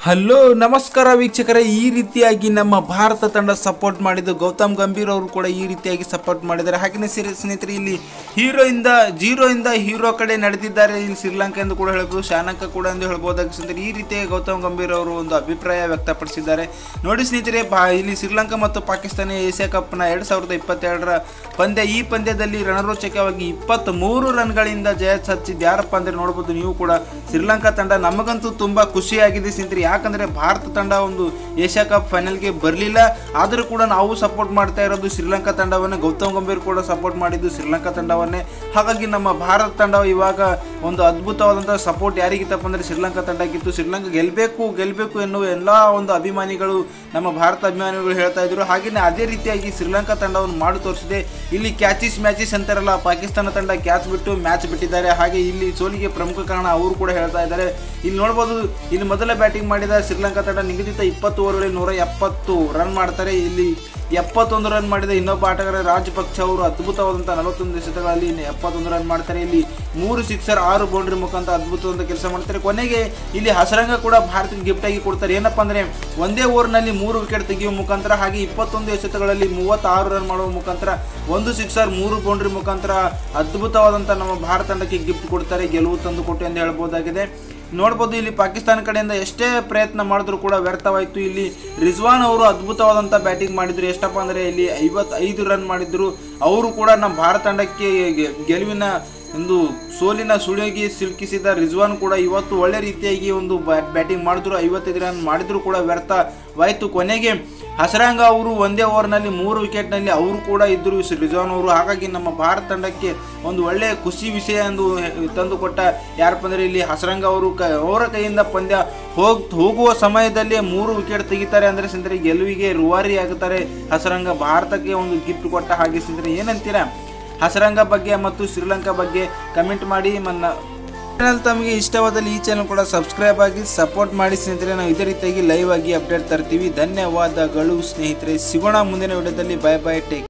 hello ನಮಸ್ಕಾರ ವೀಕ್ಷಕರೇ ಈ ರೀತಿಯಾಗಿ ನಮ್ಮ ಭಾರತ ತಂಡ ಸಪೋರ್ಟ್ ಮಾಡಿದ್ದು ಗೌತಮ್ ಗಂಭೀರ್ ಅವರು ಕೂಡ ಈ ರೀತಿಯಾಗಿ ಸಪೋರ್ಟ್ ಮಾಡಿದ್ದಾರೆ ಹಾಗೆಯೇ ಸಿರಿ ಸ್ನೇಹಿತರೆ ಇಲ್ಲಿ ಹೀರೋ ಇಂದ ಜೀರೋ ಇಂದ ಹೀರೋ ಕಡೆ ನಡೆದಿದ್ದಾರೆ ಇಲ್ಲಿ ಶ್ರೀಲಂಕಾ ಎಂದು ಕೂಡ ಹೇಳ್ಬೋದು ಶಾನಕ ಕೂಡ ಎಂದು ಹೇಳ್ಬೋದಾಗಿ ಸ್ನೇಹಿತರೆ ಈ ರೀತಿಯಾಗಿ ಗೌತಮ್ ಗಂಭೀರ್ ಅವರು ಒಂದು ಅಭಿಪ್ರಾಯ ವ್ಯಕ್ತಪಡಿಸಿದ್ದಾರೆ ನೋಡಿ ಸ್ನೇಹಿತರೆ ಬಾ ಇಲ್ಲಿ ಶ್ರೀಲಂಕಾ ಮತ್ತು ಪಾಕಿಸ್ತಾನ ಏಷ್ಯಾ ಕಪ್ನ ಎರಡು ಸಾವಿರದ ಇಪ್ಪತ್ತೆರಡರ ಪಂದ್ಯ ಈ ಪಂದ್ಯದಲ್ಲಿ ರಣರೋಚಕವಾಗಿ ಇಪ್ಪತ್ತ್ ಮೂರು ರನ್ಗಳಿಂದ ಜಯ ಹಚ್ಚಿದ್ದು ಯಾರಪ್ಪ ಅಂದರೆ ನೋಡ್ಬೋದು ನೀವು ಕೂಡ ಶ್ರೀಲಂಕಾ ತಂಡ ನಮಗಂತೂ ತುಂಬ ಖುಷಿಯಾಗಿದೆ ಸ್ನೇಹಿತರೆ ಯಾಕಂದರೆ ಭಾರತ ತಂಡ ಒಂದು ಏಷ್ಯಾ ಕಪ್ ಫೈನಲ್ಗೆ ಬರಲಿಲ್ಲ ಆದರೂ ಕೂಡ ನಾವು ಸಪೋರ್ಟ್ ಮಾಡ್ತಾ ಇರೋದು ಶ್ರೀಲಂಕಾ ತಂಡವನ್ನೇ ಗೌತಮ್ ಗಂಭೀರ್ ಕೂಡ ಸಪೋರ್ಟ್ ಮಾಡಿದ್ದು ಶ್ರೀಲಂಕಾ ತಂಡವನ್ನೇ ಹಾಗಾಗಿ ನಮ್ಮ ಭಾರತ ತಂಡ ಇವಾಗ ಒಂದು ಅದ್ಭುತವಾದಂಥ ಸಪೋರ್ಟ್ ಯಾರಿಗಿತ್ತಪ್ಪ ಅಂದರೆ ಶ್ರೀಲಂಕಾ ತಂಡಕ್ಕಿತ್ತು ಶ್ರೀಲಂಕಾ ಗೆಲ್ಲಬೇಕು ಗೆಲ್ಲಬೇಕು ಎನ್ನುವ ಎಲ್ಲ ಒಂದು ಅಭಿಮಾನಿಗಳು ನಮ್ಮ ಭಾರತ ಅಭಿಮಾನಿಗಳು ಹೇಳ್ತಾ ಇದ್ರು ಹಾಗೆಯೇ ಅದೇ ರೀತಿಯಾಗಿ ಶ್ರೀಲಂಕಾ ತಂಡವನ್ನು ಮಾಡಿ ತೋರಿಸಿದೆ ಇಲ್ಲಿ ಕ್ಯಾಚಿಸ್ ಮ್ಯಾಚಿಸ್ ಅಂತಾರಲ್ಲ ಪಾಕಿಸ್ತಾನ ತಂಡ ಕ್ಯಾಚ್ ಬಿಟ್ಟು ಮ್ಯಾಚ್ ಬಿಟ್ಟಿದ್ದಾರೆ ಹಾಗೆ ಇಲ್ಲಿ ಸೋಲಿಗೆ ಪ್ರಮುಖ ಕಾರಣ ಅವರು ಕೂಡ ಹೇಳ್ತಾ ಇದ್ದಾರೆ ಇಲ್ಲಿ ನೋಡ್ಬೋದು ಇಲ್ಲಿ ಮೊದಲ ಬ್ಯಾಟಿಂಗ್ ಮಾಡಿದ ಶ್ರೀಲಂಕಾ ತಂಡ ನಿಗದಿತ ಇಪ್ಪತ್ತು ಓವರ್ಗಳಲ್ಲಿ ನೂರ ಎಪ್ಪತ್ತು ರನ್ ಮಾಡ್ತಾರೆ ಇಲ್ಲಿ ಎಪ್ಪತ್ತೊಂದು ರನ್ ಮಾಡಿದ ಇನ್ನೊಬ್ಬ ಆಟಗಾರ ರಾಜಪಕ್ಷ ಅವರು ಅದ್ಭುತವಾದಂಥ ನಲವತ್ತೊಂದು ಎಸೆತಗಳಲ್ಲಿ ಇನ್ನು ಎಪ್ಪತ್ತೊಂದು ರನ್ ಮಾಡ್ತಾರೆ ಇಲ್ಲಿ ಮೂರು ಸಿಕ್ಸರ್ ಆರು ಬೌಂಡ್ರಿ ಮುಖಾಂತರ ಅದ್ಭುತವಾದ ಕೆಲಸ ಮಾಡ್ತಾರೆ ಕೊನೆಗೆ ಇಲ್ಲಿ ಹಸರಂಗ ಕೂಡ ಭಾರತಕ್ಕೆ ಗಿಫ್ಟ್ ಆಗಿ ಕೊಡ್ತಾರೆ ಏನಪ್ಪ ಅಂದರೆ ಒಂದೇ ಓವರ್ನಲ್ಲಿ ಮೂರು ವಿಕೆಟ್ ತೆಗೆಯುವ ಮುಖಾಂತರ ಹಾಗೆ ಇಪ್ಪತ್ತೊಂದು ಎಸೆತಗಳಲ್ಲಿ ಮೂವತ್ತಾರು ರನ್ ಮಾಡುವ ಮುಖಾಂತರ ಒಂದು ಸಿಕ್ಸರ್ ಮೂರು ಬೌಂಡ್ರಿ ಮುಖಾಂತರ ಅದ್ಭುತವಾದಂಥ ನಮ್ಮ ಭಾರತ ತಂಡಕ್ಕೆ ಗಿಫ್ಟ್ ಕೊಡ್ತಾರೆ ಗೆಲುವು ತಂದು ಕೊಟ್ಟು ಎಂದು ಹೇಳ್ಬೋದಾಗಿದೆ ನೋಡ್ಬೋದು ಇಲ್ಲಿ ಪಾಕಿಸ್ತಾನ ಕಡೆಯಿಂದ ಎಷ್ಟೇ ಪ್ರಯತ್ನ ಮಾಡಿದ್ರು ಕೂಡ ವ್ಯರ್ಥವಾಯಿತು ಇಲ್ಲಿ ರಿಜ್ವಾನ್ ಅವರು ಅದ್ಭುತವಾದಂಥ ಬ್ಯಾಟಿಂಗ್ ಮಾಡಿದ್ರು ಎಷ್ಟಪ್ಪ ಅಂದರೆ ಇಲ್ಲಿ ಐವತ್ತೈದು ರನ್ ಮಾಡಿದ್ರು ಅವರು ಕೂಡ ನಮ್ಮ ಭಾರತ ತಂಡಕ್ಕೆ ಗೆ- ಗೆಲುವಿನ ಒಂದು ಸೋಲಿನ ಸುಳಿಗೆ ಸಿಲುಕಿಸಿದ ರಿಜ್ವಾನ್ ಕೂಡ ಇವತ್ತು ಒಳ್ಳೆ ರೀತಿಯಾಗಿ ಒಂದು ಬ್ಯಾಟಿಂಗ್ ಮಾಡಿದ್ರು ಐವತ್ತೈದು ರನ್ ಮಾಡಿದ್ರು ಕೂಡ ವ್ಯರ್ಥವಾಯಿತು ಕೊನೆಗೆ ಹಸರಂಗ ಅವರು ಒಂದೇ ಓವರ್ನಲ್ಲಿ ಮೂರು ವಿಕೆಟ್ನಲ್ಲಿ ಅವರು ಕೂಡ ಇದ್ದರು ರಿಜ್ವಾನ್ ಅವರು ಹಾಗಾಗಿ ನಮ್ಮ ಭಾರತ ತಂಡಕ್ಕೆ ಒಂದು ಒಳ್ಳೆಯ ಖುಷಿ ವಿಷಯ ಎಂದು ತಂದುಕೊಟ್ಟ ಯಾರಪ್ಪ ಅಂದರೆ ಇಲ್ಲಿ ಹಸರಂಗ ಅವರು ಕ ಅವರ ಕೈಯಿಂದ ಪಂದ್ಯ ಹೋಗ್ ಹೋಗುವ ಸಮಯದಲ್ಲಿ ಮೂರು ವಿಕೆಟ್ ತೆಗಿತಾರೆ ಅಂದರೆ ಸಿಂದ್ರೆ ಗೆಲುವಿಗೆ ರೂವಾರಿ ಆಗುತ್ತಾರೆ ಹಸರಂಗ ಭಾರತಕ್ಕೆ ಒಂದು ಗಿಫ್ಟ್ ಕೊಟ್ಟ ಹಾಗೆ ಸಿಂದ್ರೆ ಏನಂತೀರಾ ಹಸರಂಗ ಬಗ್ಗೆ ಮತ್ತು ಶ್ರೀಲಂಕಾ ಬಗ್ಗೆ ಕಮೆಂಟ್ ಮಾಡಿ ಮನ್ನ ಚಾನಲ್ ತಮಗೆ ಇಷ್ಟವಾದಲ್ಲಿ ಈ ಚಾನಲ್ ಕೂಡ ಸಬ್ಸ್ಕ್ರೈಬ್ ಆಗಿ ಸಪೋರ್ಟ್ ಮಾಡಿ ಸ್ನೇಹಿತರೆ ನಾವು ಇದೇ ರೀತಿಯಾಗಿ ಲೈವ್ ಆಗಿ ಅಪ್ಡೇಟ್ ತರ್ತೀವಿ ಧನ್ಯವಾದಗಳು ಸ್ನೇಹಿತರೆ ಸಿಗೋಣ ಮುಂದಿನ ವಿಡಿಯೋದಲ್ಲಿ ಬೈ ಬೈ ಟೇಕ್